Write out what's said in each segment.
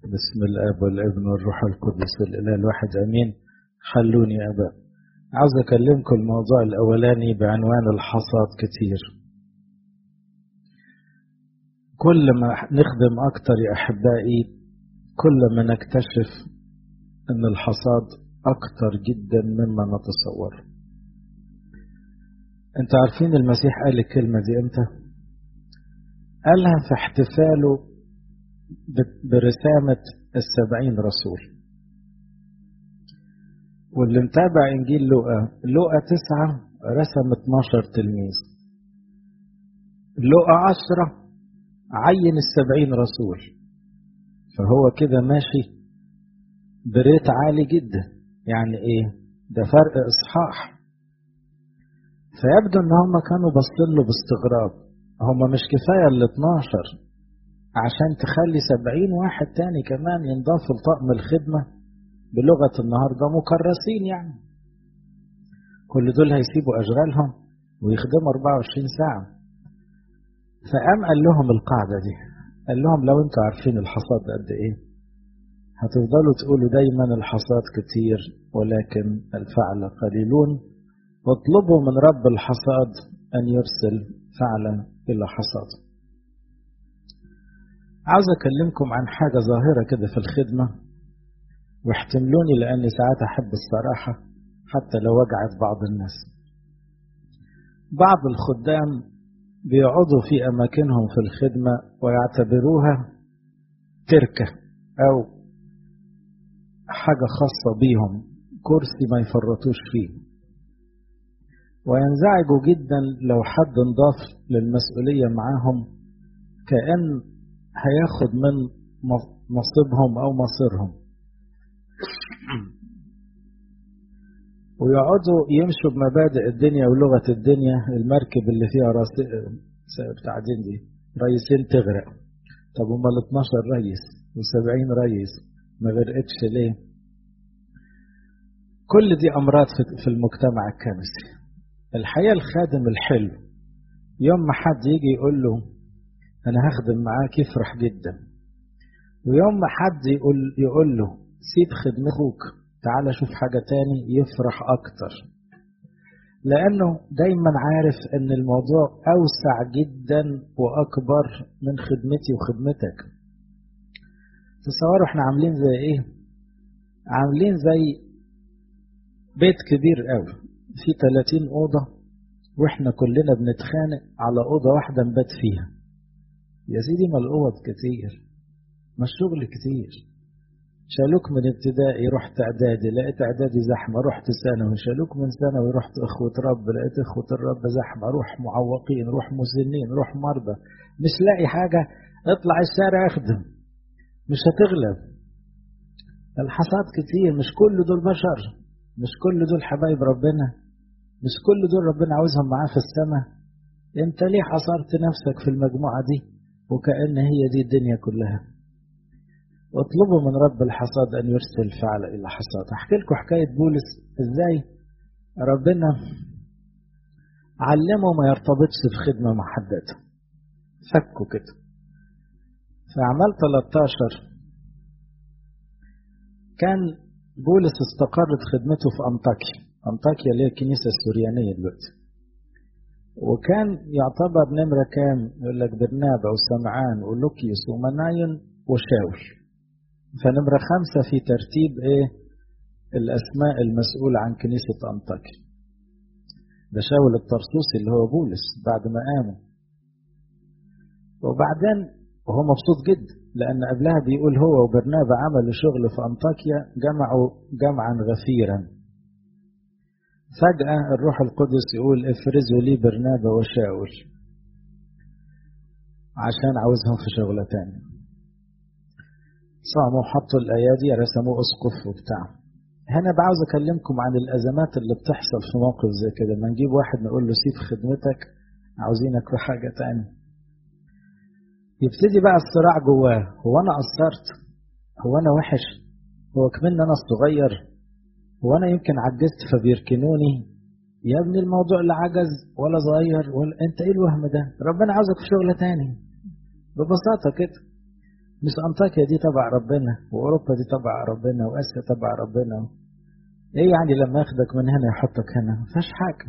بسم الاب والابن والروح القدس الاله الواحد امين خلوني ابا عاوز اكلمكم الموضوع الاولاني بعنوان الحصاد كتير كل ما نخدم اكتر يا احبائي كل ما نكتشف ان الحصاد اكتر جدا مما نتصور انت عارفين المسيح قال الكلمه دي امتى قالها في احتفاله برسامة السبعين رسول واللي متابع إنجيل لوقا لوقا تسعة رسم 12 تلميذ لوقا عشرة عين السبعين رسول فهو كده ماشي بريت عالي جدا يعني ايه ده فرق اصحاح فيبدو ان هم كانوا باصين له باستغراب هم مش كفايه ال 12 عشان تخلي سبعين واحد تاني كمان ينضاف لطقم الخدمة بلغة النهاردة مكرسين يعني كل دول هيسيبوا أشغالهم ويخدموا 24 ساعة فقام قال لهم القاعدة دي قال لهم لو انتوا عارفين الحصاد قد ايه هتفضلوا تقولوا دايما الحصاد كتير ولكن الفعل قليلون واطلبوا من رب الحصاد أن يرسل فعلا إلى حصاده عاوز أكلمكم عن حاجة ظاهرة كده في الخدمة واحتملوني لأني ساعات أحب الصراحة حتى لو وجعت بعض الناس بعض الخدام بيقعدوا في أماكنهم في الخدمة ويعتبروها تركة أو حاجة خاصة بيهم كرسي ما يفرطوش فيه وينزعجوا جدا لو حد انضاف للمسؤولية معاهم كأن هياخد من نصيبهم أو مصيرهم ويقعدوا يمشوا بمبادئ الدنيا ولغة الدنيا المركب اللي فيها راس بتاعتين دي رئيسين تغرق طب هما ال 12 رئيس و70 رئيس ما غرقتش ليه؟ كل دي أمراض في المجتمع الكنسي الحقيقة الخادم الحلو يوم ما حد يجي يقول له أنا هخدم معاك يفرح جدا ويوم ما حد يقول, يقول له سيب خدمتك تعالى شوف حاجة تاني يفرح أكتر لأنه دايما عارف أن الموضوع أوسع جدا وأكبر من خدمتي وخدمتك تصوروا احنا عاملين زي ايه عاملين زي بيت كبير قوي فيه 30 أوضة واحنا كلنا بنتخانق على أوضة واحدة نبات فيها يا سيدي ما الأوض كتير ما الشغل كتير شالوك من ابتدائي رحت اعدادي لقيت اعدادي زحمه رحت ثانوي شالوك من ثانوي رحت اخوه رب لقيت اخوه الرب زحمه روح معوقين روح مسنين روح مرضى مش لاقي حاجه اطلع الشارع اخدم مش هتغلب الحصاد كتير مش كل دول بشر مش كل دول حبايب ربنا مش كل دول ربنا عاوزهم معاه في السماء انت ليه حصرت نفسك في المجموعه دي وكأن هي دي الدنيا كلها واطلبوا من رب الحصاد أن يرسل فعل إلى حصاد أحكي لكم حكاية بولس إزاي ربنا علمه ما يرتبطش بخدمة محددة فكوا كده في أعمال 13 كان بولس استقرت خدمته في أنطاكيا أنطاكيا اللي هي الكنيسة السوريانية دلوقتي وكان يعتبر نمرة كام يقول لك برنابا وسمعان ولوكيوس ومناين وشاول فنمرة خمسة في ترتيب ايه الأسماء المسؤولة عن كنيسة أنطاكيا ده شاول الطرسوسي اللي هو بولس بعد ما قاموا وبعدين وهو مبسوط جدا لأن قبلها بيقول هو وبرنابا عملوا شغل في أنطاكيا جمعوا جمعا غفيرا فجأة الروح القدس يقول افرزوا لي برنابا وشاول عشان عاوزهم في شغلة تانية صاموا حطوا الأيادي رسموا أسقف وبتاع هنا بعاوز أكلمكم عن الأزمات اللي بتحصل في موقف زي كده ما نجيب واحد نقول له سيب خدمتك عاوزينك في حاجة تانية يبتدي بقى الصراع جواه هو أنا قصرت هو أنا وحش هو كمان أنا الصغير هو أنا يمكن عجزت فبيركنوني يا ابني الموضوع لا عجز ولا صغير ولا انت ايه الوهم ده ربنا عاوزك في شغل تاني ببساطة كده مش أنطاكيا دي تبع ربنا وأوروبا دي تبع ربنا وآسيا تبع ربنا إيه يعني لما ياخدك من هنا يحطك هنا مفيهاش حاجة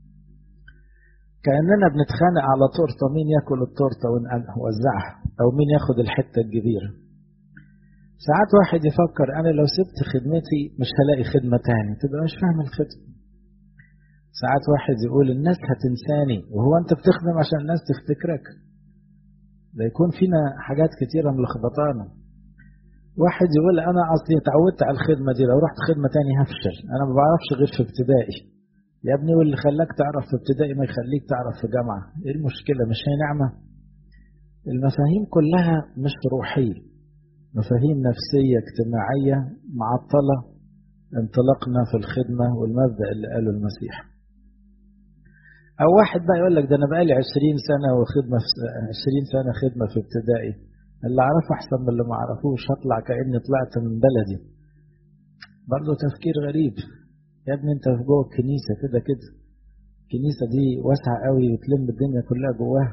كأننا بنتخانق على تورتة مين ياكل التورتة ونوزعها أو مين ياخد الحتة الكبيرة ساعات واحد يفكر أنا لو سبت خدمتي مش هلاقي خدمة تاني تبقى مش فاهم الخدمة ساعات واحد يقول الناس هتنساني وهو أنت بتخدم عشان الناس تفتكرك ده يكون فينا حاجات كتيرة ملخبطانا واحد يقول أنا أصلي اتعودت على الخدمة دي لو رحت خدمة تاني هفشل أنا ما بعرفش غير في ابتدائي يا ابني واللي خلاك تعرف في ابتدائي ما يخليك تعرف في جامعة ايه المشكلة مش هي نعمة المفاهيم كلها مش روحية مفاهيم نفسية اجتماعية معطلة انطلاقنا في الخدمة والمبدأ اللي قاله المسيح أو واحد بقى يقول لك ده أنا بقالي 20 سنة وخدمة في 20 سنة خدمة في ابتدائي اللي أعرفه أحسن من اللي ما أعرفوش هطلع كأني طلعت من بلدي برضه تفكير غريب يا ابني أنت في جوه الكنيسة كده كده الكنيسة دي واسعة قوي وتلم الدنيا كلها جواها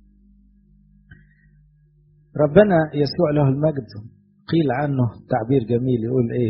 ربنا يسوع له المجد قيل عنه تعبير جميل يقول ايه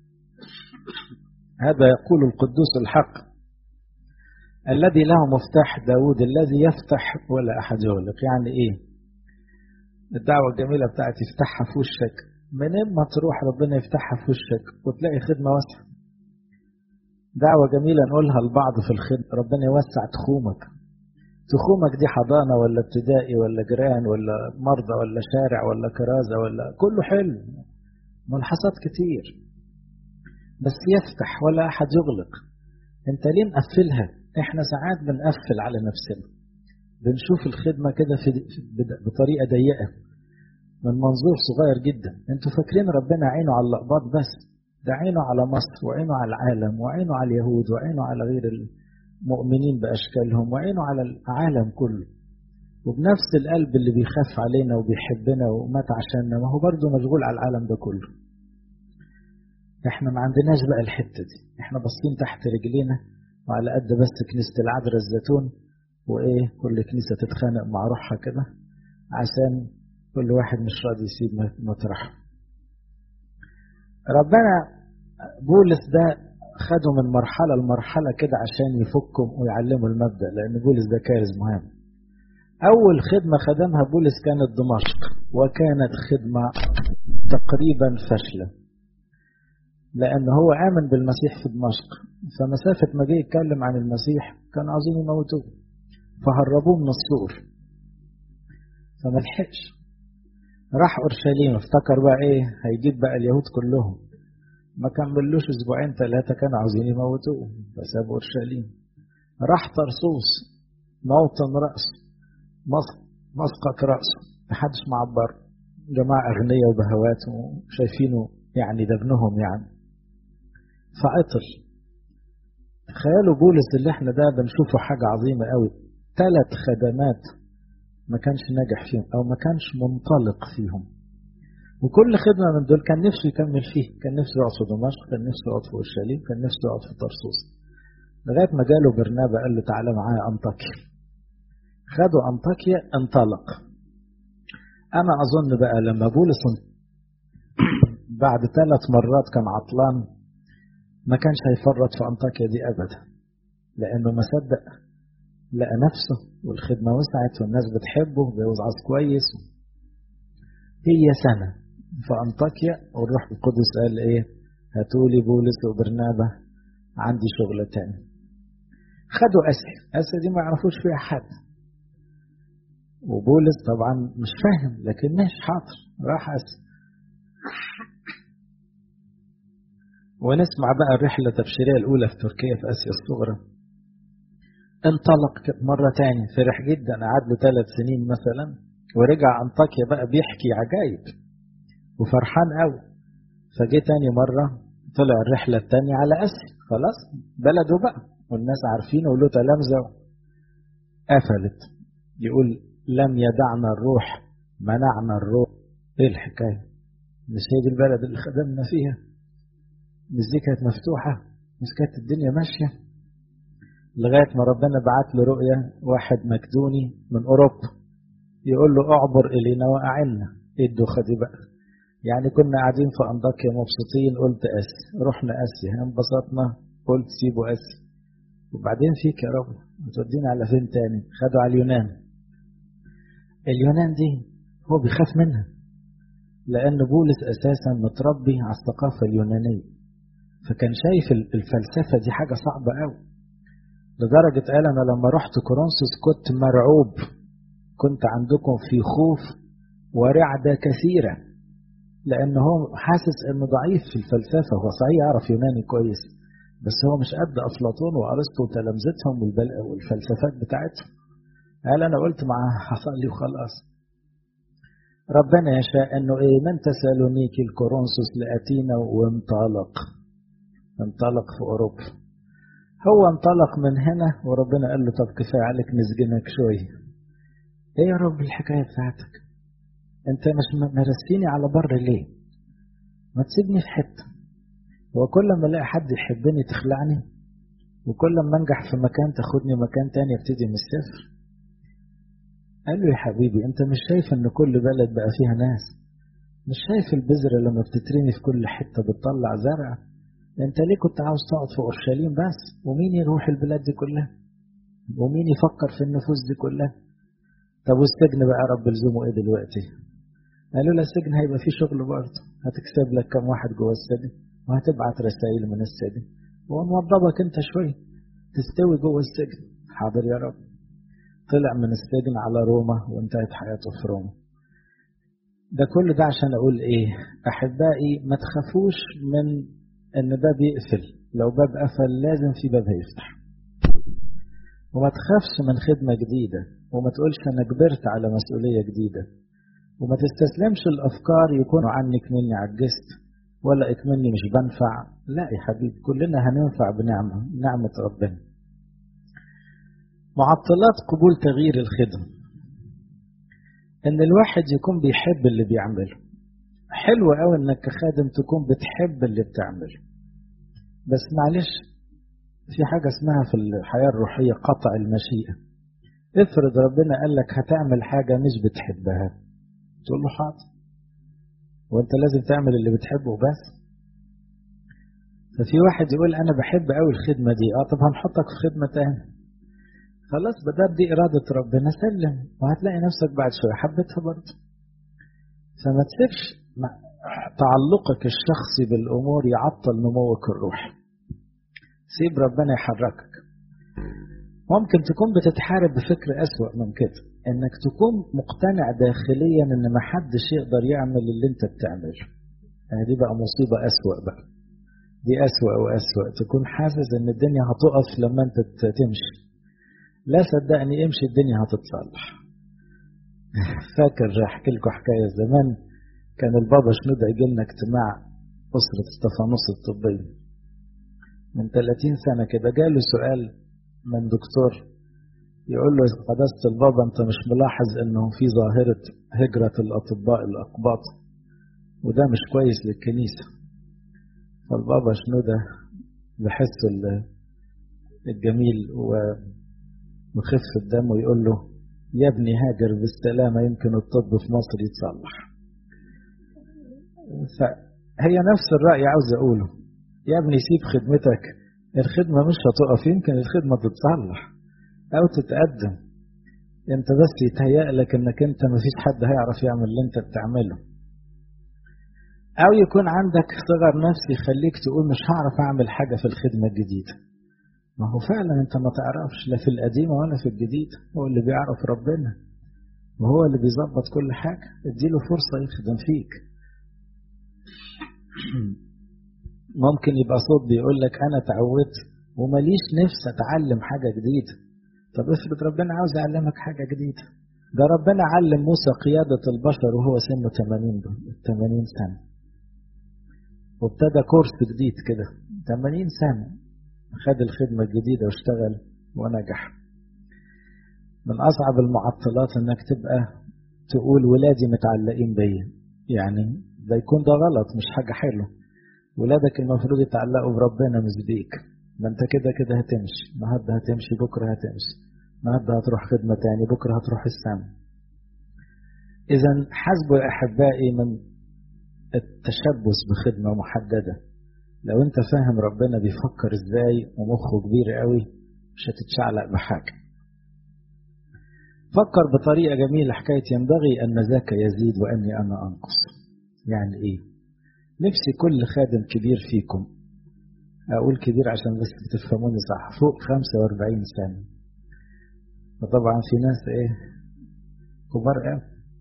هذا يقول القدوس الحق الذي له مفتاح داود الذي يفتح ولا أحد يغلق يعني إيه الدعوة الجميلة بتاعت يفتحها في وشك منين ما تروح ربنا يفتحها في وشك وتلاقي خدمة واسعة دعوة جميلة نقولها لبعض في الخدمة ربنا يوسع تخومك تخومك دي حضانة ولا ابتدائي ولا جيران ولا مرضى ولا شارع ولا كرازة ولا كله حلو ملحظات كتير بس يفتح ولا أحد يغلق انت ليه مقفلها احنا ساعات بنقفل على نفسنا بنشوف الخدمة كده في بطريقة ضيقة من منظور صغير جدا انتوا فاكرين ربنا عينه على الأقباط بس ده عينه على مصر وعينه على العالم وعينه على اليهود وعينه على غير المؤمنين بأشكالهم وعينه على العالم كله وبنفس القلب اللي بيخاف علينا وبيحبنا ومات عشاننا ما هو برضه مشغول على العالم ده كله احنا ما عندناش بقى الحتة دي احنا باصين تحت رجلينا وعلى قد بس كنيسة العذراء الزيتون وايه كل كنيسة تتخانق مع روحها كده عشان كل واحد مش راضي يسيب مطرحه ربنا بولس ده خده من مرحلة لمرحلة كده عشان يفكهم ويعلموا المبدأ لأن بولس ده كارز مهم أول خدمة خدمها بولس كانت دمشق وكانت خدمة تقريبا فاشلة لأن هو آمن بالمسيح في دمشق فمسافة ما جه يتكلم عن المسيح كان عاوزين يموتوه فهربوه من السور فما لحقش راح أورشليم افتكر بقى إيه هيجيب بقى اليهود كلهم ما كملوش أسبوعين ثلاثة كانوا عاوزين يموتوه فساب أورشليم راح طرسوس موطن رأسه مسقط رأسه محدش معبر جماعة أغنياء وبهوات وشايفينه يعني ده ابنهم يعني فعطل تخيلوا بولس اللي احنا ده بنشوفه حاجة عظيمة قوي ثلاث خدمات ما كانش ناجح فيهم او ما كانش منطلق فيهم وكل خدمة من دول كان نفسه يكمل فيه كان نفسه يقعد في دمشق كان نفسه يقعد في اورشليم كان نفسه يقعد في طرسوس لغاية ما جاله برنابا قال له تعالى معايا أنطاكيا خدوا أنطاكيا انطلق أنا أظن بقى لما بولس بعد ثلاث مرات كان عطلان ما كانش هيفرط في أنطاكيا دي أبدا لأنه ما صدق لقى نفسه والخدمة وسعت والناس بتحبه بيوعظ كويس هي سنة في أنطاكيا والروح القدس قال إيه هاتولي بولس وبرنابا عندي شغل تاني خدوا أسيا أسيا دي ما يعرفوش فيها حد وبولس طبعا مش فاهم لكن مش حاضر راح أسيا ونسمع بقى الرحلة التبشيرية الأولى في تركيا في آسيا الصغرى انطلق مرة تاني فرح جدا قعد له ثلاث سنين مثلا ورجع أنطاكيا بقى بيحكي عجايب وفرحان قوي فجه تاني مرة طلع الرحلة التانية على آسيا خلاص بلده بقى والناس عارفينه وله تلامذة قفلت يقول لم يدعنا الروح منعنا الروح ايه الحكاية مش هي دي البلد اللي خدمنا فيها مش دي كانت مفتوحة مش كانت الدنيا ماشية لغاية ما ربنا بعت له رؤية واحد مكدوني من أوروبا يقول له أعبر إلينا وأعنا ايه الدوخة دي بقى يعني كنا قاعدين في أنطاكيا مبسوطين قلت آسيا رحنا آسيا انبسطنا قلت سيبوا آسيا وبعدين فيك يا رب بتودينا على فين تاني خدوا على اليونان اليونان دي هو بيخاف منها لأن بولس أساسا متربي على الثقافة اليونانية فكان شايف الفلسفة دي حاجة صعبة قوي لدرجة قال أنا لما رحت كورنثوس كنت مرعوب كنت عندكم في خوف ورعدة كثيرة لأن هو حاسس إنه ضعيف في الفلسفة هو صحيح يعرف يوناني كويس بس هو مش قد أفلاطون وأرسطو وتلامذتهم والفلسفات بتاعتهم قال أنا قلت معاه حصل لي وخلاص ربنا يشاء إنه إيه من تسالونيكي الكورنثوس لأتينا وانطلق انطلق في أوروبا هو انطلق من هنا وربنا قال له طب كفاية عليك نسجنك شوية ايه يا رب الحكاية بتاعتك انت مش مرسيني على بر ليه ما تسيبني في حتة هو كل ما الاقي حد يحبني تخلعني وكل ما انجح في مكان تاخدني مكان تاني ابتدي من الصفر قال له يا حبيبي انت مش شايف ان كل بلد بقى فيها ناس مش شايف البذرة لما بتترمي في كل حتة بتطلع زرع انت ليه كنت عاوز تقعد في اورشليم بس ومين يروح البلاد دي كلها ومين يفكر في النفوس دي كلها طب والسجن بقى يا رب الزمه ايه دلوقتي قالوا له السجن هيبقى فيه شغل برضه هتكسب لك كم واحد جوه السجن وهتبعت رسائل من السجن ونوضبك انت شويه تستوي جوه السجن حاضر يا رب طلع من السجن على روما وانتهت حياته في روما ده كل ده عشان اقول ايه احبائي ما تخافوش من ان باب يقفل لو باب قفل لازم في باب هيفتح وما تخافش من خدمة جديدة وما تقولش أنا كبرت على مسؤولية جديدة وما تستسلمش الأفكار يكونوا عنك مني عجزت ولا إكمني مش بنفع لا يا حبيبي كلنا هننفع بنعمة نعمة ربنا معطلات قبول تغيير الخدمة إن الواحد يكون بيحب اللي بيعمله حلو قوي إنك كخادم تكون بتحب اللي بتعمله بس معلش في حاجة اسمها في الحياة الروحية قطع المشيئة افرض ربنا قال لك هتعمل حاجة مش بتحبها تقول له حاضر وانت لازم تعمل اللي بتحبه بس ففي واحد يقول انا بحب قوي الخدمة دي اه طب هنحطك في خدمة تاني خلاص بدل دي إرادة ربنا سلم وهتلاقي نفسك بعد شوية حبيتها برضه فما تسيبش تعلقك الشخصي بالأمور يعطل نموك الروحي سيب ربنا يحركك ممكن تكون بتتحارب بفكر أسوأ من كده انك تكون مقتنع داخليا ان ما حدش يقدر يعمل اللي انت بتعمله يعني دي بقى مصيبة أسوأ بقى دي أسوأ وأسوأ تكون حاسس ان الدنيا هتقف لما انت تمشي لا صدقني امشي الدنيا هتتصلح فاكر احكي لكم حكاية زمان كان البابا شنودة يجي لنا اجتماع أسرة استفانوس الطبية من 30 سنة كده جاله سؤال من دكتور يقول له قداسة البابا أنت مش ملاحظ أنه في ظاهرة هجرة الأطباء الأقباط وده مش كويس للكنيسة فالبابا شنودة بحس الجميل وخف الدم ويقول له يا ابني هاجر بالسلامة يمكن الطب في مصر يتصلح فهي نفس الرأي عاوز أقوله يا ابني سيب خدمتك الخدمة مش هتقف يمكن الخدمة تتصلح أو تتقدم أنت بس يتهيأ لك إنك أنت مفيش حد هيعرف يعمل اللي أنت بتعمله أو يكون عندك صغر نفسي يخليك تقول مش هعرف أعمل حاجة في الخدمة الجديدة ما هو فعلا أنت ما تعرفش لا في القديمة ولا في الجديدة هو اللي بيعرف ربنا وهو اللي بيظبط كل حاجة اديله فرصة يخدم فيك ممكن يبقى صوت بيقول لك أنا اتعودت ومليش نفس أتعلم حاجة جديدة طب افرض ربنا عاوز يعلمك حاجة جديدة ده ربنا علم موسى قيادة البشر وهو سنه 80 80 سنة وابتدى كورس جديد كده 80 سنة خد الخدمة الجديدة واشتغل ونجح من أصعب المعطلات إنك تبقى تقول ولادي متعلقين بيا يعني ده يكون ده غلط مش حاجة حلوة ولادك المفروض يتعلقوا بربنا مش بيك ما انت كده كده هتمشي النهارده هتمشي بكره هتمشي النهارده هتروح خدمة تاني بكره هتروح السما إذا حسبوا يا أحبائي من التشبث بخدمة محددة لو أنت فاهم ربنا بيفكر إزاي ومخه كبير قوي مش هتتشعلق بحاجة فكر بطريقة جميلة حكاية ينبغي أن ذاك يزيد وأني أنا أنقص يعني إيه نفسي كل خادم كبير فيكم أقول كبير عشان بس تفهموني صح فوق 45 سنة وطبعا في ناس إيه كبار قوي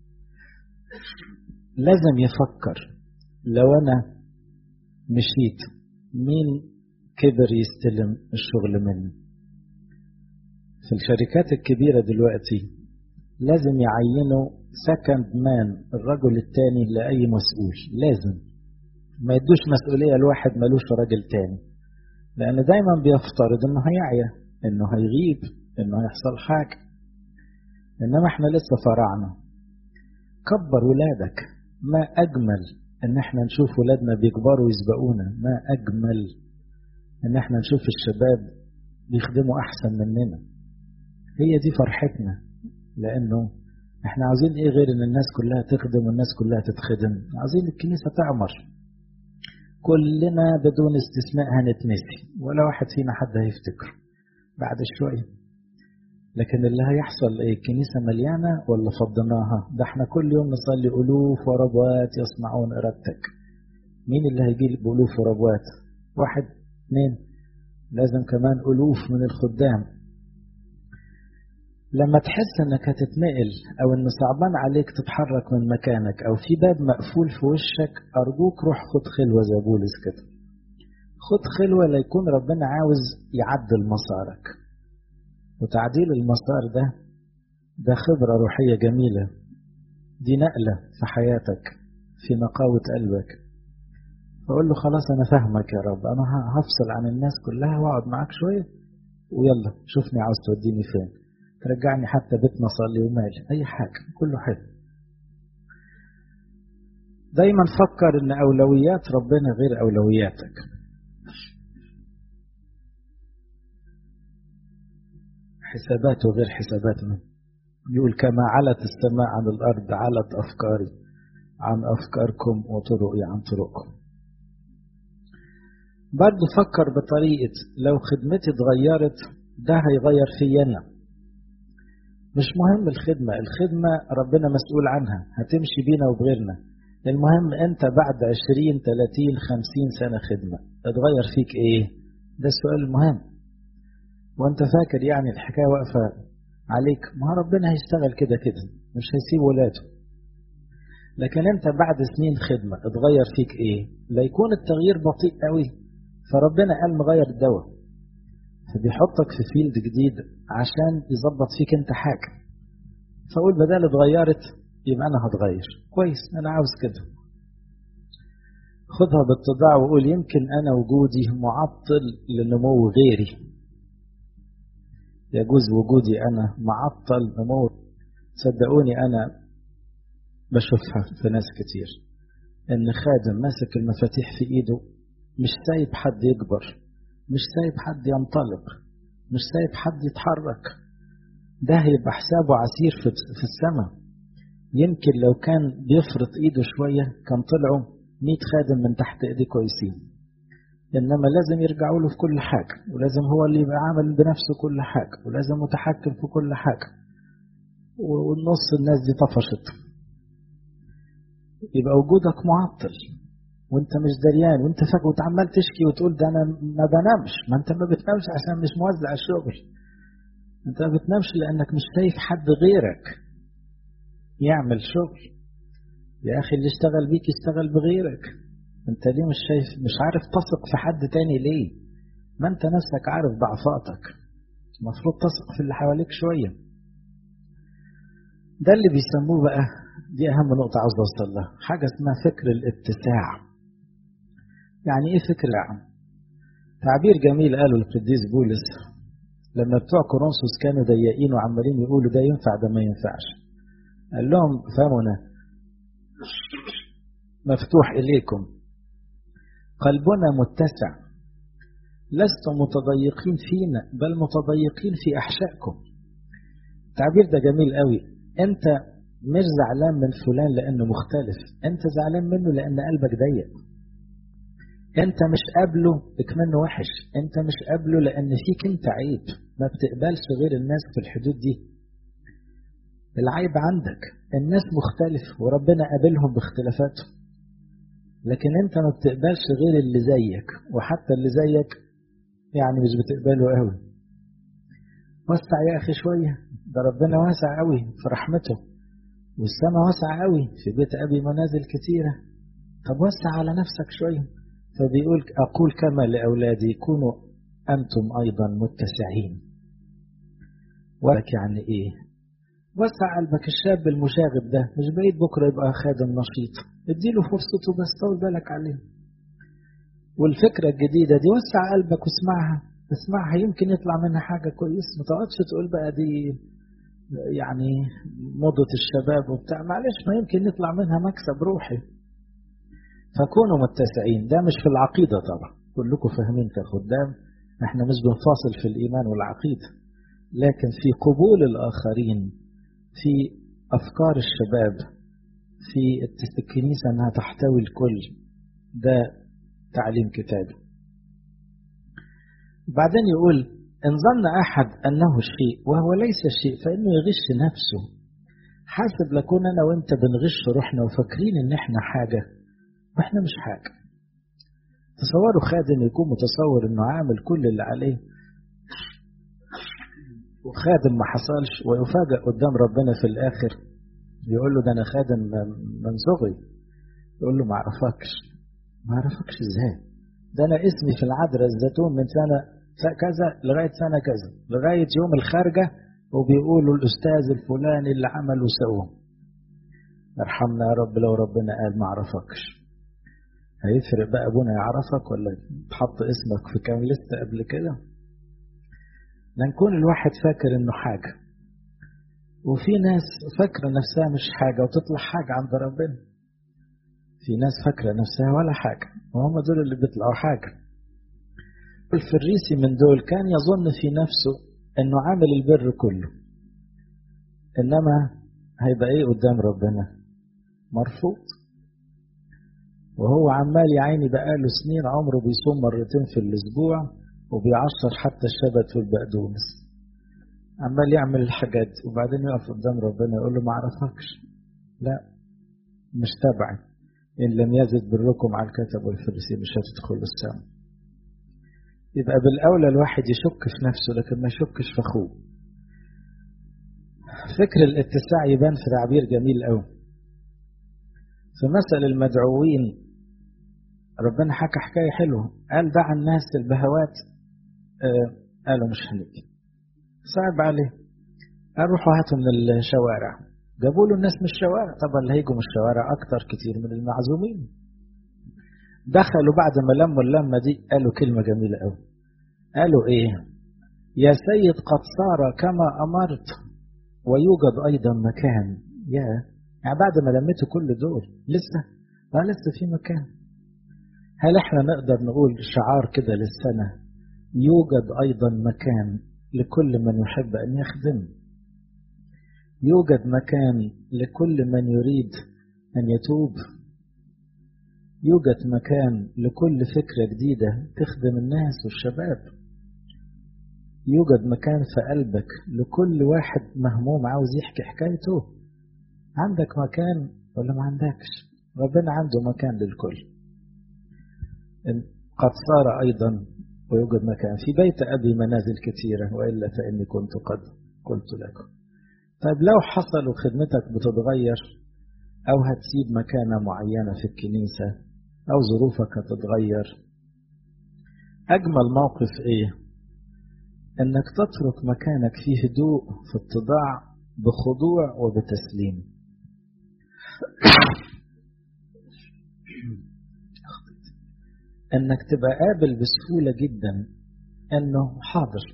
لازم يفكر لو أنا مشيت مين كبر يستلم الشغل مني في الشركات الكبيرة دلوقتي لازم يعينوا سكند مان الرجل التاني لأي مسؤول لازم ما يدوش مسؤولية لواحد ملوش راجل تاني لأن دايما بيفترض إنه هيعيا إنه هيغيب إنه هيحصل حاجة إنما إحنا لسه فرعنا كبر ولادك ما أجمل إن إحنا نشوف ولادنا بيكبروا ويسبقونا ما أجمل إن إحنا نشوف الشباب بيخدموا أحسن مننا هي دي فرحتنا لأنه إحنا عاوزين إيه غير إن الناس كلها تخدم والناس كلها تتخدم عاوزين الكنيسة تعمر كلنا بدون استثناء هنتنسي ولا واحد فينا حد هيفتكر بعد شوية لكن اللي هيحصل ايه الكنيسة مليانة ولا فضيناها ده احنا كل يوم نصلي ألوف وربوات يصنعون إرادتك مين اللي هيجي بألوف وربوات واحد اثنين لازم كمان ألوف من الخدام لما تحس انك هتتنقل او ان صعبان عليك تتحرك من مكانك او في باب مقفول في وشك ارجوك روح خد خلوة زي بولس كده خد خلوة ليكون ربنا عاوز يعدل مسارك وتعديل المسار ده ده خبرة روحية جميلة دي نقلة في حياتك في نقاوة قلبك فأقول له خلاص أنا فاهمك يا رب أنا هفصل عن الناس كلها وأقعد معاك شوية ويلا شوفني عاوز توديني فين ترجعني حتى بيتنا صلي ومالي أي حاجة كله حلو دايما فكر ان أولويات ربنا غير أولوياتك حساباته غير حساباتنا يقول كما علت السماء عن الأرض علت أفكاري عن أفكاركم وطرقي عن طرقكم برضه فكر بطريقة لو خدمتي اتغيرت ده هيغير فيا أنا مش مهم الخدمة الخدمة ربنا مسؤول عنها هتمشي بينا وبغيرنا المهم انت بعد عشرين تلاتين خمسين سنة خدمة اتغير فيك ايه ده السؤال المهم وانت فاكر يعني الحكاية واقفة عليك ما ربنا هيشتغل كده كده مش هيسيب ولاده لكن انت بعد سنين خدمة اتغير فيك ايه لا يكون التغيير بطيء قوي فربنا قال مغير الدواء فبيحطك في فيلد جديد عشان يظبط فيك انت حاجة فأقول بدل اتغيرت يبقى أنا هتغير كويس أنا عاوز كده خدها باتضاع وقول يمكن أنا وجودي معطل لنمو غيري يجوز وجودي أنا معطل نمو صدقوني أنا بشوفها في ناس كتير إن خادم ماسك المفاتيح في إيده مش سايب حد يكبر مش سايب حد ينطلق مش سايب حد يتحرك ده هيبقى حسابه عسير في السماء يمكن لو كان بيفرط ايده شوية كان طلعوا 100 خادم من تحت ايديه كويسين انما لازم يرجعوا له في كل حاجة ولازم هو اللي يبقى عامل بنفسه كل حاجة ولازم متحكم في كل حاجة والنص الناس دي طفشت يبقى وجودك معطل وانت مش دريان وانت فاكر وتعمل تشكي وتقول ده انا ما بنامش ما انت ما بتنامش عشان مش موزع الشغل انت ما بتنامش لانك مش شايف حد غيرك يعمل شغل يا اخي اللي اشتغل بيك يشتغل بغيرك انت ليه مش شايف مش عارف تثق في حد تاني ليه ما انت نفسك عارف ضعفاتك المفروض تثق في اللي حواليك شويه ده اللي بيسموه بقى دي اهم نقطه عاوز اوصل لها حاجه اسمها فكر الاتساع يعني ايه فكر العام تعبير جميل قاله القديس بولس لما بتوع كورنثوس كانوا ضيقين وعمالين يقولوا ده ينفع ده ما ينفعش قال لهم فهمنا مفتوح إليكم قلبنا متسع لستم متضيقين فينا بل متضيقين في أحشائكم التعبير ده جميل قوي أنت مش زعلان من فلان لأنه مختلف أنت زعلان منه لأن قلبك ضيق أنت مش قابله منه وحش أنت مش قابله لأن فيك أنت عيب ما بتقبلش غير الناس في الحدود دي العيب عندك الناس مختلف وربنا قابلهم باختلافاتهم لكن انت ما بتقبلش غير اللي زيك وحتى اللي زيك يعني مش بتقبله قوي وسع يا اخي شويه ده ربنا واسع قوي في رحمته والسماء واسعه قوي في بيت ابي منازل كتيره طب وسع على نفسك شويه فبيقول اقول كما لاولادي كونوا انتم ايضا متسعين ولك يعني ايه وسع قلبك الشاب المشاغب ده مش بعيد بكره يبقى خادم نشيط اديله فرصته بس طول بالك عليه والفكره الجديده دي وسع قلبك واسمعها اسمعها يمكن يطلع منها حاجه كويس ما تقعدش تقول بقى دي يعني موضة الشباب وبتاع معلش ما يمكن يطلع منها مكسب روحي فكونوا متسعين ده مش في العقيدة طبعا كلكم فاهمين كخدام احنا مش بنفاصل في الإيمان والعقيدة لكن في قبول الآخرين في أفكار الشباب في الكنيسة أنها تحتوي الكل ده تعليم كتابي بعدين يقول إن ظن أحد أنه شيء وهو ليس شيء فإنه يغش نفسه حاسب لكون أنا وإنت بنغش روحنا وفاكرين إن إحنا حاجة وإحنا مش حاجة تصوروا خادم يكون متصور إنه عامل كل اللي عليه وخادم ما حصلش ويفاجأ قدام ربنا في الآخر يقول له ده أنا خادم من صغري يقول له ما أعرفكش ما أعرفكش إزاي ده أنا اسمي في العذراء الزيتون من سنة كذا لغاية سنة كذا لغاية يوم الخارجة وبيقولوا الأستاذ الفلاني اللي عمل وسوى ارحمنا يا رب لو ربنا قال ما أعرفكش هيفرق بقى أبونا يعرفك ولا تحط اسمك في كام لستة قبل كده لنكون الواحد فاكر انه حاجة وفي ناس فاكرة نفسها مش حاجة وتطلع حاجة عند ربنا في ناس فاكرة نفسها ولا حاجة وهم دول اللي بيطلعوا حاجة الفريسي من دول كان يظن في نفسه انه عامل البر كله انما هيبقى ايه قدام ربنا مرفوض وهو عمال يا عيني بقاله سنين عمره بيصوم مرتين في الاسبوع وبيعشر حتى الشبت والبقدونس عمال يعمل الحاجات وبعدين يقف قدام ربنا يقول له ما اعرفكش لا مش تبعي ان لم يزد بركم على الكتب والفريسي مش هتدخلوا السماء يبقى بالاولى الواحد يشك في نفسه لكن ما يشكش في اخوه فكر الاتساع يبان في تعبير جميل قوي في مثل المدعوين ربنا حكى حكايه حلوه قال دعا الناس البهوات آه قالوا مش هنيجي صعب عليه قال روحوا هاتوا من الشوارع جابوا له الناس من الشوارع طبعا اللي هيجوا من الشوارع اكتر كتير من المعزومين دخلوا بعد ما لموا اللمه دي قالوا كلمه جميله قوي قالوا ايه يا سيد قد صار كما امرت ويوجد ايضا مكان يا يعني بعد ما لميتوا كل دول لسه ما لسه في مكان هل احنا نقدر نقول شعار كده للسنة يوجد أيضا مكان لكل من يحب أن يخدم يوجد مكان لكل من يريد أن يتوب يوجد مكان لكل فكرة جديدة تخدم الناس والشباب يوجد مكان في قلبك لكل واحد مهموم عاوز يحكي حكايته عندك مكان ولا ما عندكش ربنا عنده مكان للكل قد صار أيضا ويوجد مكان في بيت أبي منازل كثيرة وإلا فإني كنت قد قلت لكم طيب لو حصل وخدمتك بتتغير أو هتسيب مكانة معينة في الكنيسة أو ظروفك هتتغير أجمل موقف إيه؟ إنك تترك مكانك فيه هدوء في اتضاع بخضوع وبتسليم انك تبقى قابل بسهولة جدا انه حاضر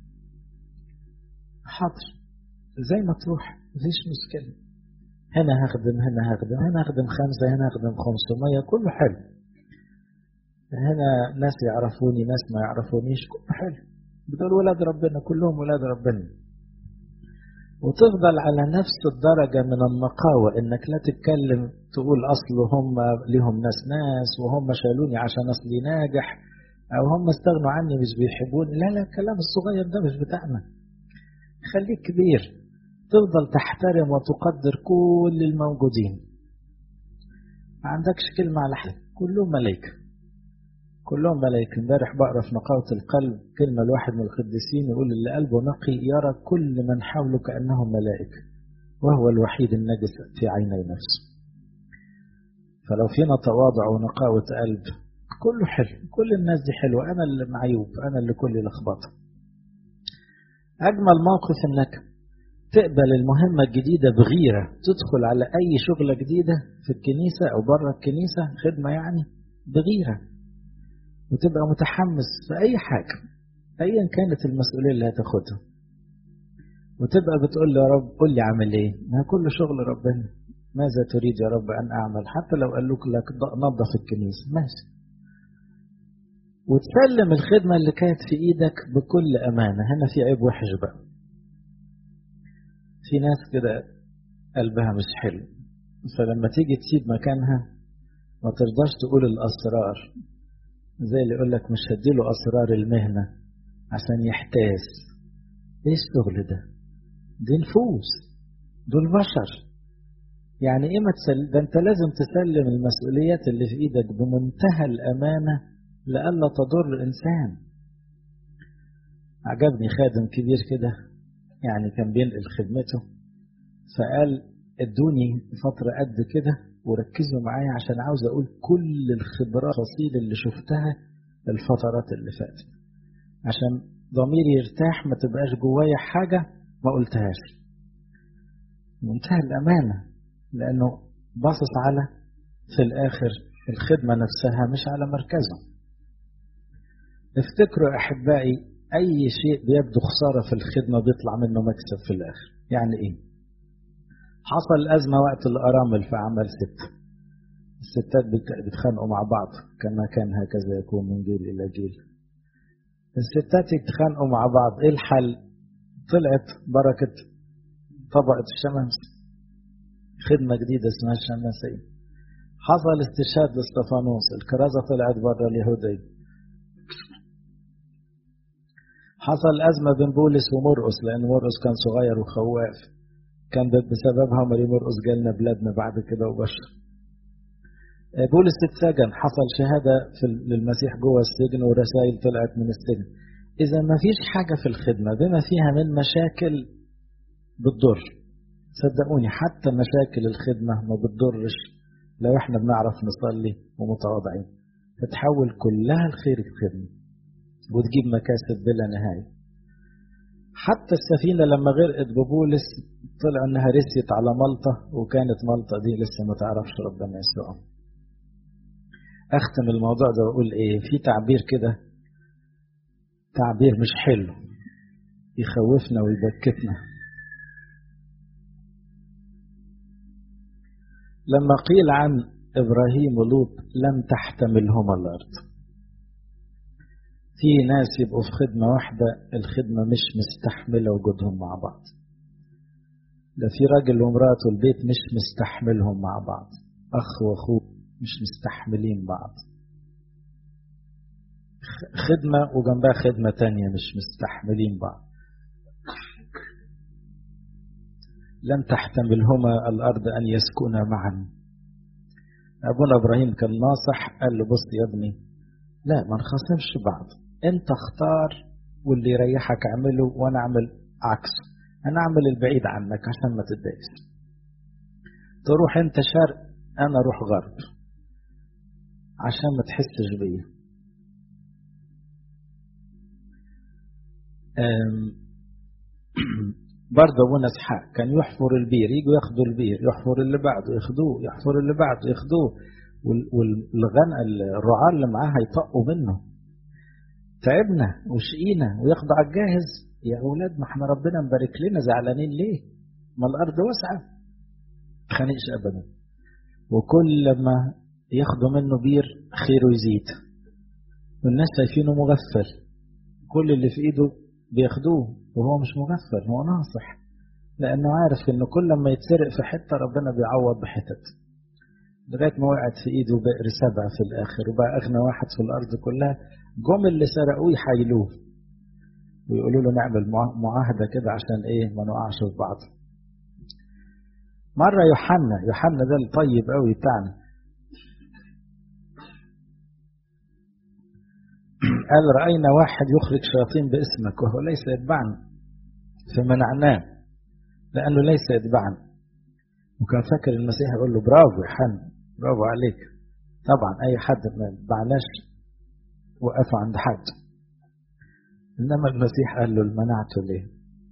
حاضر زي ما تروح مفيش مشكلة هنا هخدم هنا هخدم هنا هخدم خمسة هنا هخدم خمسمية كله حلو هنا ناس يعرفوني ناس ما يعرفونيش كله حلو بدول ولاد ربنا كلهم ولاد ربنا وتفضل على نفس الدرجة من النقاوة انك لا تتكلم تقول اصل هم لهم ناس ناس وهم شالوني عشان اصلي ناجح او هم استغنوا عني مش بيحبوني لا لا الكلام الصغير ده مش بتاعنا خليك كبير تفضل تحترم وتقدر كل الموجودين ما عندكش كلمة على حد كلهم ملائكة كلهم ملائكة امبارح بقرا في نقاوة القلب كلمة لواحد من القديسين يقول اللي قلبه نقي يرى كل من حوله كأنهم ملائكة وهو الوحيد النجس في عيني نفسه فلو فينا تواضع ونقاوة قلب كله حلو كل الناس دي حلوة أنا اللي معيوب أنا اللي كلي لخبطة أجمل موقف إنك تقبل المهمة الجديدة بغيرة تدخل على أي شغلة جديدة في الكنيسة أو بره الكنيسة خدمة يعني بغيرة وتبقى متحمس في أي حاجة أيا كانت المسؤولية اللي هتاخدها وتبقى بتقول له يا رب قول لي أعمل إيه؟ ما كل شغل ربنا ماذا تريد يا رب أن أعمل؟ حتى لو قال لك نظف الكنيسة ماشي وتسلم الخدمة اللي كانت في إيدك بكل أمانة هنا في عيب وحش بقى في ناس كده قلبها مش حلو فلما تيجي تسيب مكانها ما ترضاش تقول الأسرار زي اللي يقول لك مش هديله أسرار المهنة عشان يحتاس ايه الشغل ده دي نفوس دول بشر يعني ايه ما تسلم ده انت لازم تسلم المسؤوليات اللي في ايدك بمنتهى الامانه لئلا تضر انسان عجبني خادم كبير كده يعني كان بينقل خدمته فقال ادوني فترة قد كده وركزوا معايا عشان عاوز اقول كل الخبرات الفصيل اللي شفتها الفترات اللي فاتت عشان ضميري يرتاح ما تبقاش جوايا حاجة ما قلتهاش منتهى الأمانة لأنه باصص على في الآخر الخدمة نفسها مش على مركزه افتكروا أحبائي أي شيء بيبدو خسارة في الخدمة بيطلع منه مكسب في الآخر يعني إيه حصل أزمة وقت الأرامل في عمل ست الستات بيتخانقوا مع بعض كما كان هكذا يكون من جيل إلى جيل الستات يتخانقوا مع بعض إيه الحل طلعت بركة طبقة الشمس خدمة جديدة اسمها الشماسية حصل استشهاد لاستفانوس الكرازة طلعت بره اليهودية حصل أزمة بين بولس ومرقس لأن مرقس كان صغير وخواف كان بسببها مري مرقس جالنا بلادنا بعد كده وبشر بولس اتسجن حصل شهادة في للمسيح جوه السجن ورسائل طلعت من السجن إذا ما فيش حاجة في الخدمة بما فيها من مشاكل بتضر صدقوني حتى مشاكل الخدمة ما بتضرش لو احنا بنعرف نصلي ومتواضعين تتحول كلها الخير الخدمة وتجيب مكاسب بلا نهاية حتى السفينة لما غرقت ببولس طلع انها رسيت على ملطة وكانت ملطة دي لسه ما تعرفش ربنا يسوع اختم الموضوع ده واقول ايه في تعبير كده تعبير مش حلو يخوفنا ويبكتنا لما قيل عن ابراهيم ولوط لم تحتملهما الارض في ناس يبقوا في خدمة واحدة الخدمة مش مستحملة وجودهم مع بعض ده في راجل ومراته البيت مش مستحملهم مع بعض أخ وأخوه مش مستحملين بعض خدمة وجنبها خدمة تانية مش مستحملين بعض لن تحتملهما الأرض أن يسكنا معا أبونا إبراهيم كان ناصح قال له بص يا ابني لا ما نخاصمش بعض انت اختار واللي يريحك اعمله وانا اعمل عكسه انا اعمل البعيد عنك عشان ما تتضايقش تروح انت شرق انا اروح غرب عشان ما تحسش بيا برضه ابونا اسحاق كان يحفر البير يجوا ياخدوا البير يحفر اللي بعده ياخدوه يحفر اللي بعده ياخدوه والغنى الرعاة اللي معاه هيطقوا منه تعبنا وشقينا وياخدوا على الجاهز يا اولاد ما احنا ربنا مبارك لنا زعلانين ليه؟ ما الارض واسعه ما تخانقش ابدا وكل لما ياخدوا منه بير خيره يزيد والناس شايفينه مغفل كل اللي في ايده بياخدوه وهو مش مغفل هو ناصح لأنه عارف إنه كل ما يتسرق في حتة ربنا بيعوض بحتت لغاية ما وقعت في إيده بئر سبع في الآخر وبقى أغنى واحد في الأرض كلها جم اللي سرقوه يحايلوه ويقولوا له نعمل معاهدة كده عشان إيه ما نقعش في بعض مرة يوحنا يوحنا ده الطيب قوي بتاعنا قال رأينا واحد يخرج شياطين باسمك وهو ليس يتبعنا فمنعناه لأنه ليس يتبعنا وكان فاكر المسيح يقول له برافو يا حنا برافو عليك طبعا أي حد ما يتبعناش وقفوا عند حد إنما المسيح قال له منعته ليه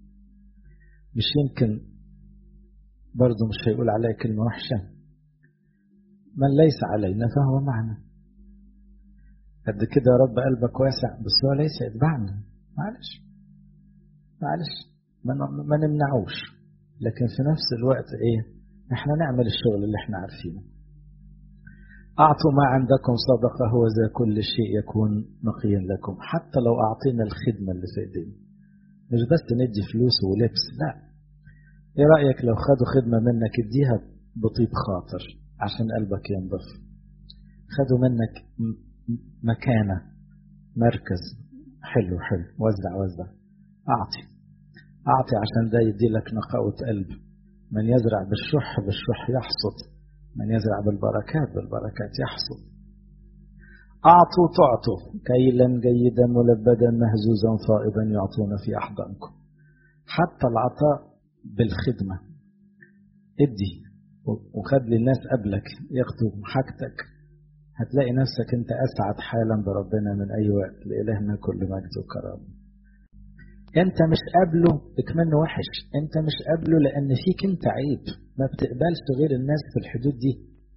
مش يمكن برضه مش هيقول عليه كلمة وحشة من ليس علينا فهو معنا قد كده يا رب قلبك واسع بس هو ليس يتبعنا معلش معلش ما نمنعوش لكن في نفس الوقت ايه احنا نعمل الشغل اللي احنا عارفينه أعطوا ما عندكم صدقة هو ذا كل شيء يكون نقيا لكم حتى لو أعطينا الخدمة اللي في إيدينا مش بس ندي فلوس ولبس لا ايه رأيك لو خدوا خدمة منك اديها بطيب خاطر عشان قلبك ينضف خدوا منك مكانة مركز حلو حلو وزع وزع أعطي أعطي عشان ده يدي لك نقاوة قلب من يزرع بالشح بالشح يحصد من يزرع بالبركات بالبركات يحصد أعطوا تعطوا كيلا جيدا ملبدا مهزوزا فائضا يعطون في أحضانكم حتى العطاء بالخدمة ادي وخد للناس قبلك ياخدوا حاجتك هتلاقي نفسك انت اسعد حالا بربنا من اي وقت لالهنا كل مجد وكرامه انت مش قابله اكمنه وحش انت مش قابله لان فيك انت عيب ما بتقبلش غير الناس في الحدود دي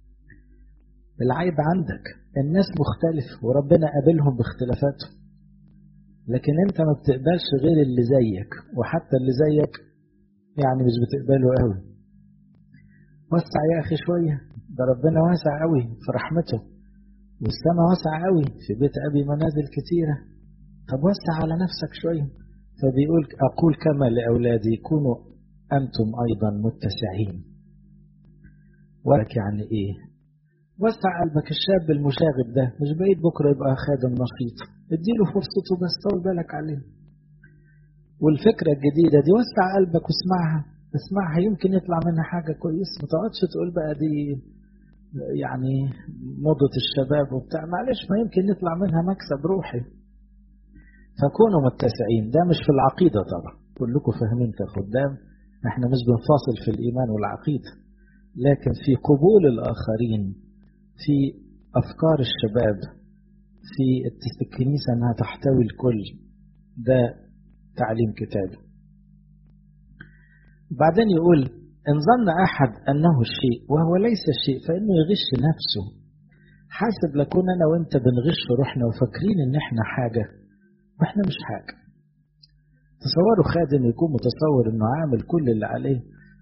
العيب عندك الناس مختلف وربنا قابلهم باختلافاتهم لكن انت ما بتقبلش غير اللي زيك وحتى اللي زيك يعني مش بتقبله قوي وسع يا اخي شويه ده ربنا واسع قوي في رحمته والسماء واسعة قوي في بيت أبي منازل كتيرة طب وسع على نفسك شوية فبيقول أقول كما لأولادي كونوا أنتم أيضا متسعين ولك يعني إيه وسع قلبك الشاب المشاغب ده مش بعيد بكرة يبقى خادم نشيط اديله فرصته بس طول بالك عليه والفكرة الجديدة دي وسع قلبك واسمعها اسمعها يمكن يطلع منها حاجة كويسة ما تقعدش تقول بقى دي يعني موضة الشباب وبتاع معلش ما يمكن يطلع منها مكسب روحي فكونوا متسعين ده مش في العقيدة طبعا كلكم فاهمين كخدام احنا مش بنفاصل في الإيمان والعقيدة لكن في قبول الآخرين في أفكار الشباب في الكنيسة أنها تحتوي الكل ده تعليم كتابي بعدين يقول إن ظن أحد أنه الشيء وهو ليس الشيء فإنه يغش نفسه حاسب لكون أنا وإنت بنغش روحنا وفاكرين إن إحنا حاجة وإحنا مش حاجة تصوروا خادم يكون متصور إنه عامل كل اللي عليه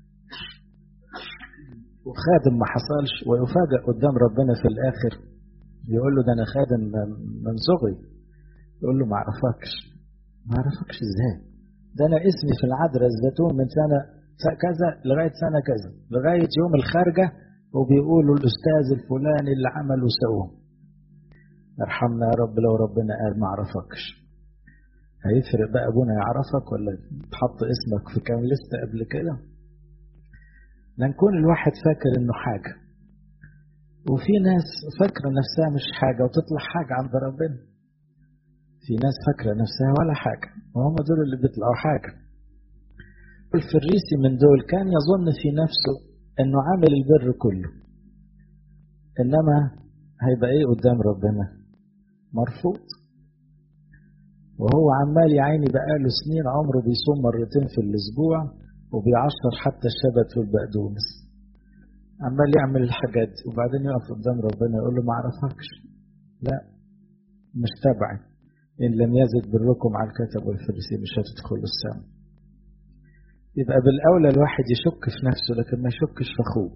وخادم ما حصلش ويفاجأ قدام ربنا في الآخر يقول له ده أنا خادم من صغري يقول له ما أعرفكش ما أعرفكش إزاي ده أنا اسمي في العذراء الزيتون من سنة كذا لغاية سنة كذا لغاية يوم الخارجة وبيقولوا الأستاذ الفلاني اللي عمل وسوى ارحمنا يا رب لو ربنا قال ما عرفكش هيفرق بقى ابونا يعرفك ولا تحط اسمك في كام لسه قبل كده لنكون الواحد فاكر انه حاجة وفي ناس فاكرة نفسها مش حاجة وتطلع حاجة عند ربنا في ناس فاكرة نفسها ولا حاجة وهم دول اللي بيطلعوا حاجة الفريسي من دول كان يظن في نفسه انه عامل البر كله انما هيبقى ايه قدام ربنا مرفوض وهو عمال يا عيني بقاله سنين عمره بيصوم مرتين في الاسبوع وبيعشر حتى الشبت والبقدونس عمال يعمل الحاجات دي وبعدين يقف قدام ربنا يقول له ما اعرفكش لا مش تبعي ان لم يزد بركم على الكتب والفريسي مش هتدخلوا السماء يبقى بالأولى الواحد يشك في نفسه لكن ما يشكش في أخوه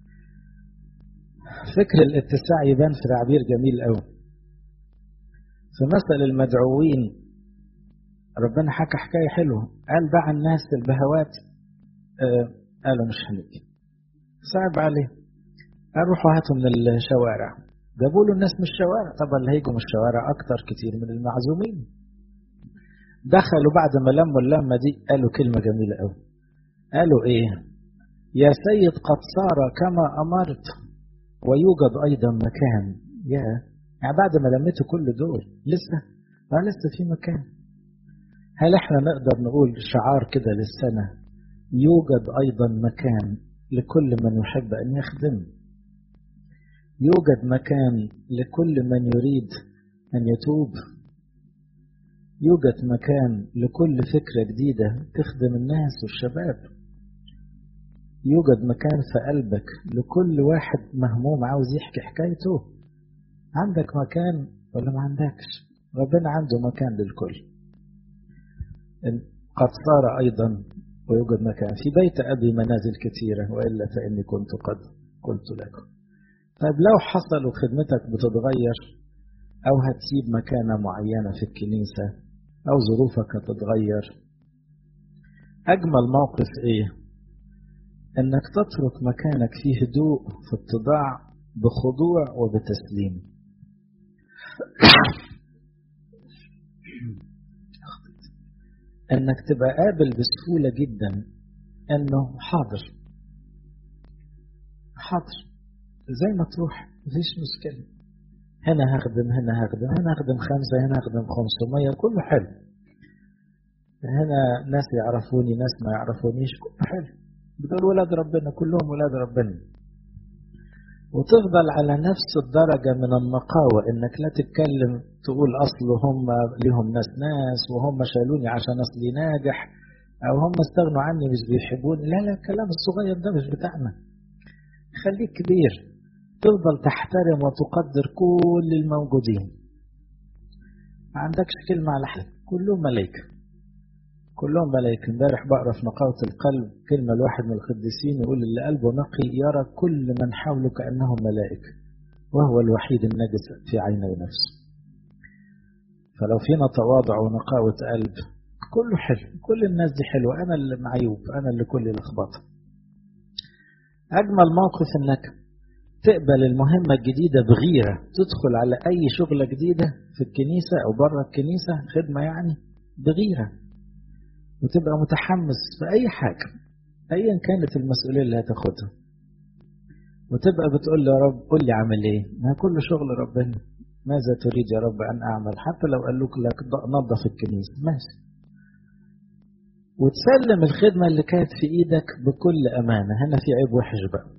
فكر الاتساع يبان في تعبير جميل قوي في مثل المدعوين ربنا حكى حكاية حلوة قال دعا الناس البهوات آه قالوا مش هنيجي صعب عليه روحوا هاتوا من الشوارع جابوا له الناس من الشوارع طبعا اللي هيجوا من الشوارع اكتر كتير من المعزومين دخلوا بعد ما لموا اللمه دي قالوا كلمه جميله قوي قالوا ايه يا سيد قد صار كما امرت ويوجد ايضا مكان يا يعني بعد ما لميتوا كل دول لسه ما لسه في مكان هل احنا نقدر نقول شعار كده للسنه يوجد ايضا مكان لكل من يحب ان يخدم يوجد مكان لكل من يريد ان يتوب يوجد مكان لكل فكره جديده تخدم الناس والشباب يوجد مكان في قلبك لكل واحد مهموم عاوز يحكي حكايته عندك مكان ولا ما عندكش ربنا عنده مكان للكل قد صار أيضا ويوجد مكان في بيت أبي منازل كثيرة وإلا فإني كنت قد قلت لكم طيب لو حصل وخدمتك بتتغير أو هتسيب مكانة معينة في الكنيسة أو ظروفك هتتغير أجمل موقف إيه انك تترك مكانك في هدوء في اتضاع بخضوع وبتسليم انك تبقى قابل بسهولة جدا انه حاضر حاضر زي ما تروح مفيش مشكلة هنا هخدم هنا هخدم هنا هخدم خمسة هنا هخدم خمسمية كله حلو هنا ناس يعرفوني ناس ما يعرفونيش كله حلو دول ولاد ربنا كلهم ولاد ربنا وتفضل على نفس الدرجة من النقاوة انك لا تتكلم تقول اصل هم لهم ناس ناس وهم شالوني عشان اصلي ناجح او هم استغنوا عني مش بيحبوني لا لا الكلام الصغير ده مش بتاعنا خليك كبير تفضل تحترم وتقدر كل الموجودين ما عندكش كلمة على حد كلهم ملائكة كلهم ملائكة امبارح بقرا في نقاوة القلب كلمة لواحد من القديسين يقول اللي قلبه نقي يرى كل من حوله كأنهم ملائكة وهو الوحيد النجس في عيني نفسه فلو فينا تواضع ونقاوة قلب كله حلو كل الناس دي حلوة أنا اللي معيوب أنا اللي كل لخبطة أجمل موقف إنك تقبل المهمة الجديدة بغيرة تدخل على أي شغلة جديدة في الكنيسة أو بره الكنيسة خدمة يعني بغيرة وتبقى متحمس في أي حاجة أيا كانت المسؤولية اللي هتاخدها وتبقى بتقول له يا رب قول لي أعمل إيه؟ ما كل شغل ربنا ماذا تريد يا رب أن أعمل؟ حتى لو قال لك نظف الكنيسة ماشي وتسلم الخدمة اللي كانت في إيدك بكل أمانة هنا في عيب وحش بقى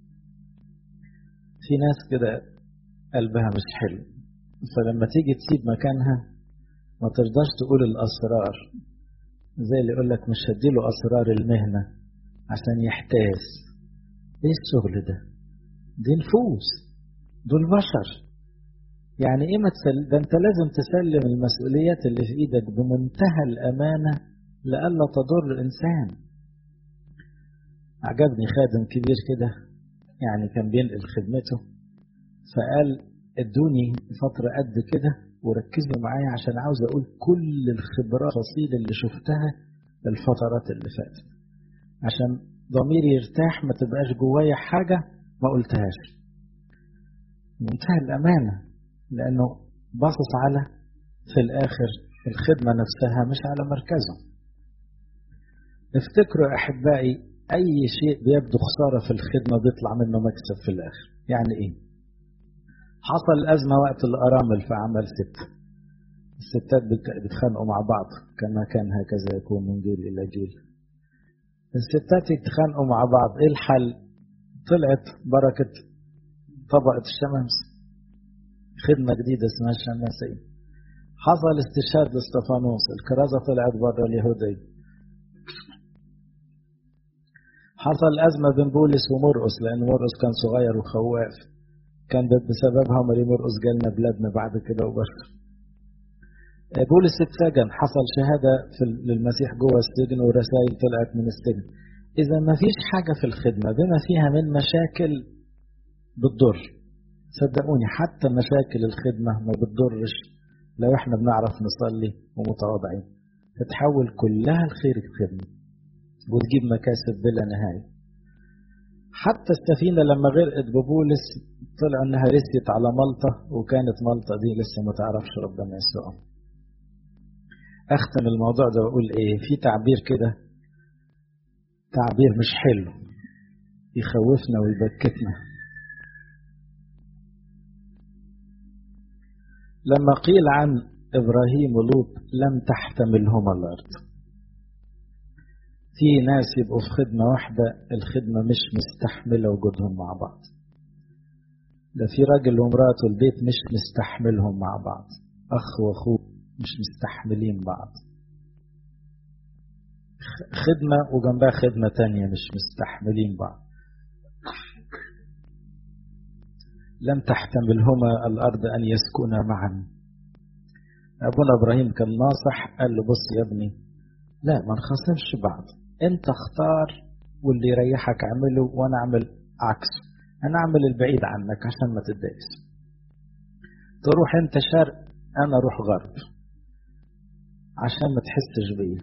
في ناس كده قلبها مش حلو فلما تيجي تسيب مكانها ما ترضاش تقول الأسرار زي اللي يقول لك مش هديله أسرار المهنة عشان يحتاس إيه الشغل ده؟ دي نفوس دول بشر يعني إيه ما تسل... ده أنت لازم تسلم المسؤوليات اللي في إيدك بمنتهى الأمانة لئلا تضر إنسان عجبني خادم كبير كده يعني كان بينقل خدمته فقال ادوني فترة قد كده وركزوا معايا عشان عاوز اقول كل الخبرات الفصيل اللي شفتها الفترات اللي فاتت عشان ضميري يرتاح ما تبقاش جوايا حاجة ما قلتهاش منتهى الأمانة لأنه باصص على في الآخر الخدمة نفسها مش على مركزه افتكروا أحبائي أي شيء بيبدو خسارة في الخدمة بيطلع منه مكسب في الآخر يعني إيه حصل أزمة وقت الأرامل في عمل ست الستات بيتخانقوا مع بعض كما كان هكذا يكون من جيل إلى جيل الستات يتخانقوا مع بعض إيه الحل طلعت بركة طبقة الشمس خدمة جديدة اسمها الشماسية حصل استشهاد لاستفانوس الكرازة طلعت بره اليهودية حصل أزمة بين بولس ومرقس لأن مرقس كان صغير وخواف كان بسببها مريم مرقس جالنا بلادنا بعد كده وبشر بولس اتسجن حصل شهادة في للمسيح جوه السجن ورسائل طلعت من السجن إذا ما فيش حاجة في الخدمة بما فيها من مشاكل بتضر صدقوني حتى مشاكل الخدمة ما بتضرش لو احنا بنعرف نصلي ومتواضعين تتحول كلها لخير الخدمة وتجيب مكاسب بلا نهاية حتى السفينة لما غرقت ببولس طلع انها رسيت على ملطة وكانت ملطة دي لسه ما تعرفش ربنا يسوع اختم الموضوع ده واقول ايه في تعبير كده تعبير مش حلو يخوفنا ويبكتنا لما قيل عن ابراهيم ولوط لم تحتملهما الارض في ناس يبقوا في خدمة واحدة الخدمة مش مستحملة وجودهم مع بعض ده في راجل ومراته البيت مش مستحملهم مع بعض أخ وأخوه مش مستحملين بعض خدمة وجنبها خدمة تانية مش مستحملين بعض لم تحتملهما الأرض أن يسكنا معا أبونا إبراهيم كان ناصح قال له بص يا ابني لا ما نخاصمش بعض انت اختار واللي يريحك اعمله وانا اعمل عكسه انا اعمل البعيد عنك عشان ما تتضايقش تروح انت شرق انا اروح غرب عشان ما تحسش بيا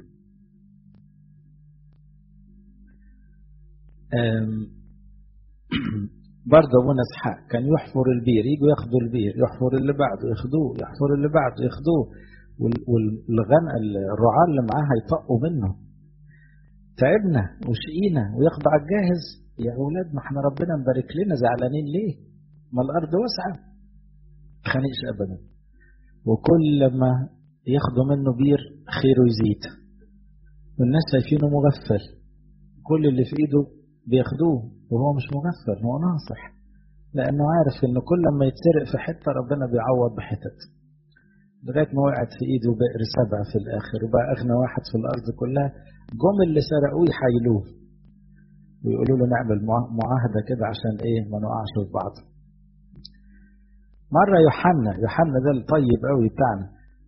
برضه ابونا اسحاق كان يحفر البير يجوا ياخدوا البير يحفر اللي بعده ياخدوه يحفر اللي بعده ياخدوه والغنى الرعاة اللي معاه هيطقوا منه تعبنا وشقينا وياخدوا على الجاهز يا اولاد ما احنا ربنا مبارك لنا زعلانين ليه؟ ما الارض واسعه خانقش ابدا وكل ما ياخدوا منه بير خيره يزيد والناس شايفينه مغفل كل اللي في ايده بياخدوه وهو مش مغفل هو ناصح لانه عارف ان كل ما يتسرق في حته ربنا بيعوض بحتت لغايه ما وقعت في ايده بئر سبع في الاخر وبقى اغنى واحد في الارض كلها جم اللي سرقوه يحايلوه ويقولوا له نعمل معاهده كده عشان ايه ما نقعش في بعض مره يوحنا يوحنا ده الطيب قوي بتاعنا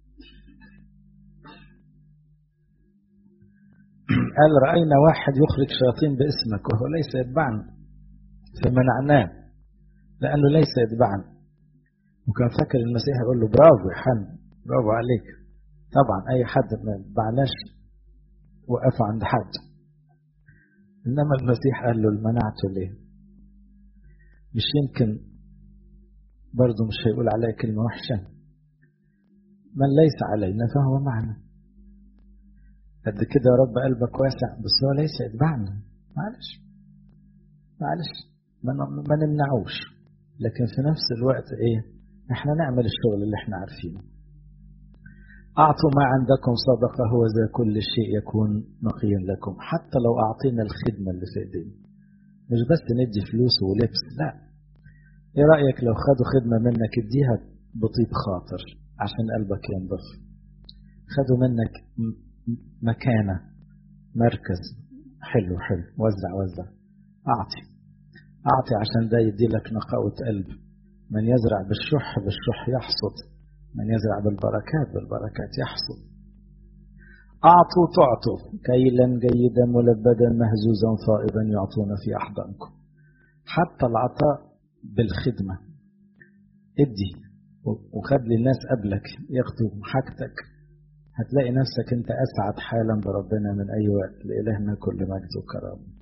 قال راينا واحد يخرج شياطين باسمك وهو ليس يتبعنا فمنعناه لانه ليس يتبعنا وكان فاكر المسيح يقول له برافو يا حنا برافو عليك طبعا اي حد ما يتبعناش وقف عند حد انما المسيح قال له منعته ليه مش يمكن برضه مش هيقول عليا كلمة وحشة من ليس علينا فهو معنا قد كده يا رب قلبك واسع بس هو ليس يتبعنا معلش معلش ما نمنعوش لكن في نفس الوقت ايه احنا نعمل الشغل اللي احنا عارفينه أعطوا ما عندكم صدقة هو ذا كل شيء يكون نقيا لكم حتى لو أعطينا الخدمة اللي في إيدينا مش بس ندي فلوس ولبس لا إيه رأيك لو خدوا خدمة منك اديها بطيب خاطر عشان قلبك ينضف خدوا منك مكانة مركز حلو حلو وزع وزع أعطي أعطي عشان ده يدي لك نقاوة قلب من يزرع بالشح بالشح يحصد من يزرع بالبركات بالبركات يحصد أعطوا تعطوا كيلا جيدا ملبدا مهزوزا فائضا يعطون في أحضانكم حتى العطاء بالخدمة ادي وخلي الناس قبلك ياخدوا حاجتك هتلاقي نفسك انت أسعد حالا بربنا من أي وقت لإلهنا كل مجد وكرامه